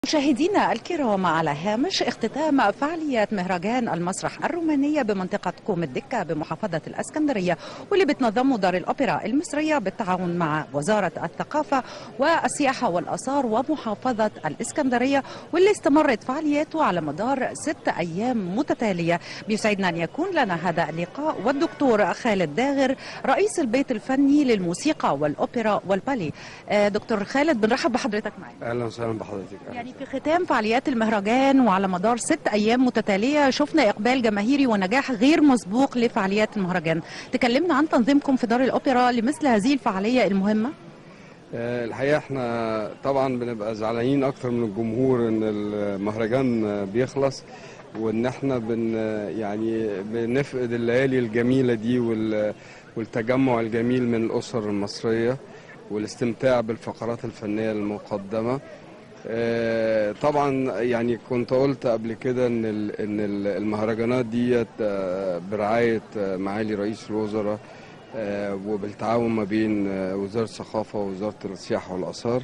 مشاهدينا الكرام على هامش اختتام فعاليات مهرجان المسرح الرومانية بمنطقة كوم الدكة بمحافظة الأسكندرية واللي بتنظمه دار الأوبرا المصرية بالتعاون مع وزارة الثقافة والسياحة والآثار ومحافظة الإسكندرية واللي استمرت فعالياته على مدار ست أيام متتالية بيسعدنا أن يكون لنا هذا اللقاء والدكتور خالد داغر رئيس البيت الفني للموسيقى والأوبرا والبالي آه، دكتور خالد بنرحب بحضرتك معنا اهلا وسهلا بحضرتك أهلاً. يعني في ختام فعاليات المهرجان وعلى مدار ست أيام متتالية شفنا إقبال جماهيري ونجاح غير مسبوق لفعاليات المهرجان تكلمنا عن تنظيمكم في دار الأوبرا لمثل هذه الفعالية المهمة آه، الحقيقه احنا طبعا بنبقى زعلانين اكتر من الجمهور ان المهرجان آه، بيخلص وان احنا بن يعني بنفقد الليالي الجميله دي وال- والتجمع الجميل من الاسر المصريه والاستمتاع بالفقرات الفنيه المقدمه آه، طبعا يعني كنت قلت قبل كده ان ال- ان ال- المهرجانات ديت آه، برعايه آه، معالي رئيس الوزراء آه، وبالتعاون ما بين آه، وزاره الثقافه ووزاره السياحه والاثار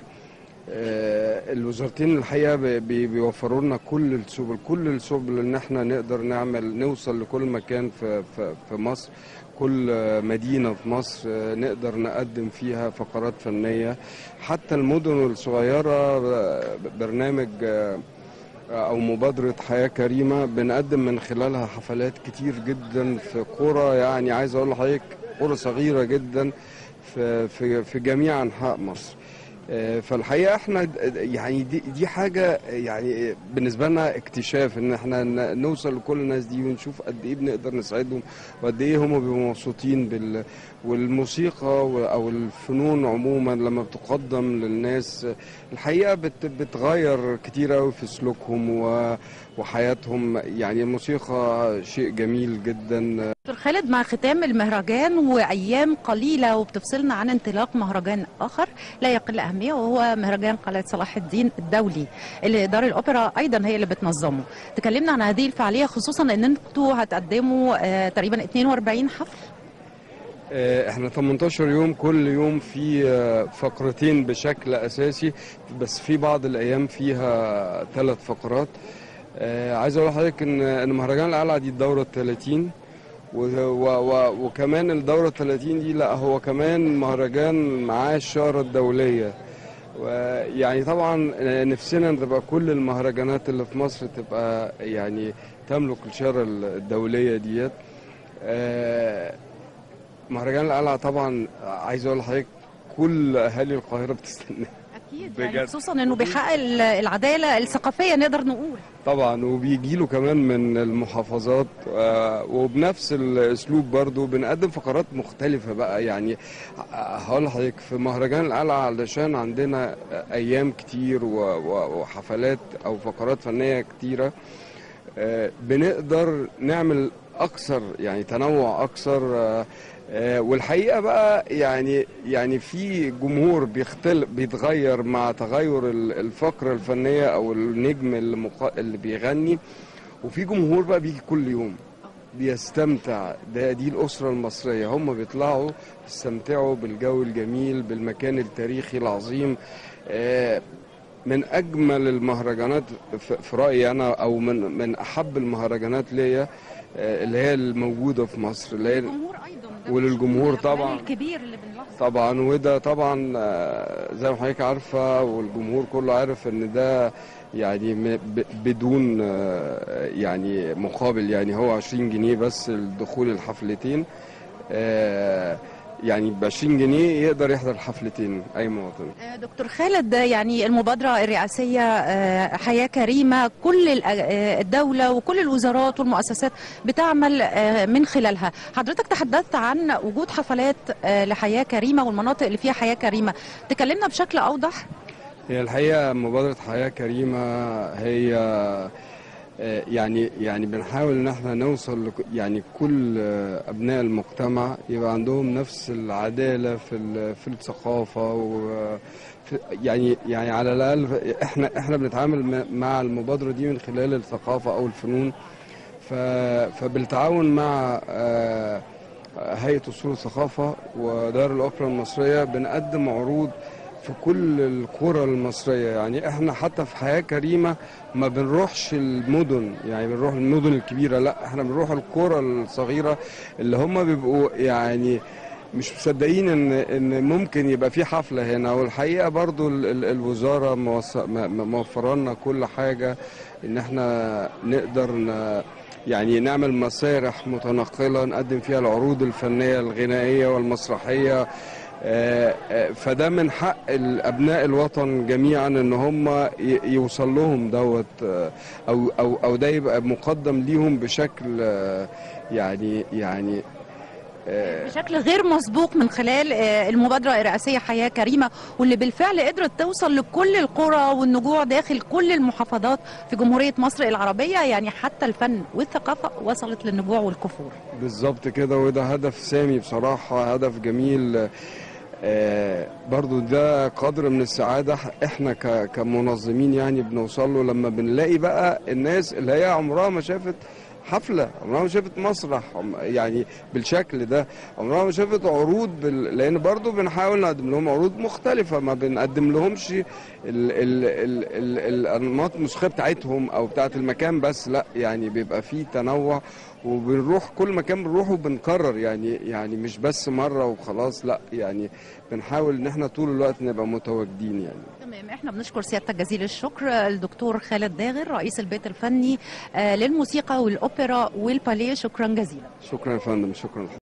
آه، الوزارتين الحقيقه بي- بي- بيوفروا لنا كل السبل كل السبل ان احنا نقدر نعمل نوصل لكل مكان في في في مصر كل آه، مدينه في مصر آه، نقدر نقدم فيها فقرات فنيه حتى المدن الصغيره آه، برنامج آه، او مبادره حياه كريمه بنقدم من خلالها حفلات كتير جدا في قرى يعني عايز اقول لحضرتك قرى صغيره جدا في في في جميع انحاء مصر آه، فالحقيقه احنا د- يعني دي دي حاجه يعني بالنسبه لنا اكتشاف ان احنا ن- نوصل لكل الناس دي ونشوف قد ايه بنقدر نساعدهم وقد ايه هم بيبقوا مبسوطين بال والموسيقى و- او الفنون عموما لما بتقدم للناس الحقيقه بت بتغير كتير قوي في سلوكهم و- وحياتهم يعني الموسيقى شيء جميل جدا دكتور خالد مع ختام المهرجان وأيام قليلة وبتفصلنا عن انطلاق مهرجان آخر لا يقل أهمية وهو مهرجان قلعة صلاح الدين الدولي اللي دار الأوبرا أيضا هي اللي بتنظمه تكلمنا عن هذه الفعالية خصوصا أن انتوا هتقدموا آه، تقريبا 42 حفل آه، احنا 18 يوم كل يوم في آه، فقرتين بشكل اساسي بس في بعض الايام فيها ثلاث فقرات آه، عايز اقول لحضرتك ان ان مهرجان القلعه دي الدوره ال 30 و و و وكمان الدوره ال 30 دي لا هو كمان مهرجان معاه الشاره الدوليه ويعني طبعا آه، نفسنا ان تبقى كل المهرجانات اللي في مصر تبقى يعني تملك الشاره الدوليه ديت آه، مهرجان القلعه طبعا عايز اقول لحضرتك كل اهالي القاهره بتستناه أكيد بجد. يعني خصوصا أنه بيحقق ال- العدالة الثقافية نقدر نقول طبعا وبيجي له كمان من المحافظات آه، وبنفس الاسلوب برضو بنقدم فقرات مختلفه بقى يعني آه، هقول لحضرتك في مهرجان القلعه علشان عندنا ايام كتير و- و- وحفلات او فقرات فنيه كتيره آه، بنقدر نعمل اكثر يعني تنوع اكثر آه، آه، والحقيقه بقى يعني يعني في جمهور بيختلف بيتغير مع تغير ال- الفقره الفنيه او النجم اللي, مق... اللي بيغني وفي جمهور بقى بيجي كل يوم بيستمتع ده دي الاسره المصريه هم بيطلعوا يستمتعوا بالجو الجميل بالمكان التاريخي العظيم آه، من اجمل المهرجانات في في رايي انا او من من احب المهرجانات ليا آه، اللي هي الموجوده في مصر اللي هي الجمهور أيضا ده وللجمهور من الإقبال طبعاً. الكبير اللي بنلاحظه طبعا وده طبعا آه، زي ما حضرتك عارفه والجمهور كله عارف ان ده يعني م- ب- بدون آه، يعني مقابل يعني هو 20 جنيه بس لدخول الحفلتين آه، يعني ب 20 جنيه يقدر يحضر حفلتين اي مواطن آه، دكتور خالد يعني المبادرة الرئاسية آه، حياة كريمة كل ال- آه، الدولة وكل الوزارات والمؤسسات بتعمل آه، من خلالها حضرتك تحدثت عن وجود حفلات آه، لحياة كريمة والمناطق اللي فيها حياة كريمة تكلمنا بشكل أوضح هي الحقيقة مبادرة حياة كريمة هي آه، يعني يعني بنحاول ان احنا نوصل لك يعني كل آه، ابناء المجتمع يبقى عندهم نفس العدالة في ال- في الثقافة و في- يعني يعني على الاقل احنا احنا بنتعامل م- مع المبادرة دي من خلال الثقافة او الفنون ف- فبالتعاون مع آه، هيئة أصول الثقافة ودار الأوبرا المصرية بنقدم عروض في كل القرى المصرية يعني احنا حتى في حياة كريمة ما بنروحش المدن يعني بنروح المدن الكبيرة لا احنا بنروح القرى الصغيرة اللي هم بيبقوا يعني مش مصدقين ان ان ممكن يبقى في حفله هنا والحقيقه برضو ال- ال- الوزاره موص- م- م- موفره لنا كل حاجه ان احنا نقدر ن يعني نعمل مسارح متنقله نقدم فيها العروض الفنيه الغنائيه والمسرحيه آه، آه، فده من حق ابناء الوطن جميعا ان هم ي- يوصل لهم دوت آه، او او او ده يبقى مقدم ليهم بشكل آه، يعني يعني آه، بشكل غير مسبوق من خلال آه، المبادرة الرئاسية حياة كريمة واللي بالفعل قدرت توصل لكل القرى والنجوع داخل كل المحافظات في جمهورية مصر العربية يعني حتى الفن والثقافة وصلت للنجوع والكفور بالظبط كده وده هدف سامي بصراحة هدف جميل آه، برضو ده قدر من السعادة احنا ك- كمنظمين يعني بنوصل له لما بنلاقي بقى الناس اللي هي عمرها ما شافت حفلة عمرها ما شافت مسرح عم- يعني بالشكل ده عمرها ما شافت عروض بال... لأن برضو بنحاول نقدم لهم عروض مختلفة ما بنقدم لهمش ال... ال... ال... ال... الأنماط الموسيقية بتاعتهم أو بتاعت المكان بس لا يعني بيبقى فيه تنوع وبنروح كل مكان بنروحه بنكرر يعني يعني مش بس مرة وخلاص لا يعني بنحاول ان احنا طول الوقت نبقى متواجدين يعني تمام احنا بنشكر سيادتك جزيل الشكر الدكتور خالد داغر رئيس البيت الفني آه، للموسيقى والأوبرا والباليه شكرا جزيلا شكرا يا فندم شكرا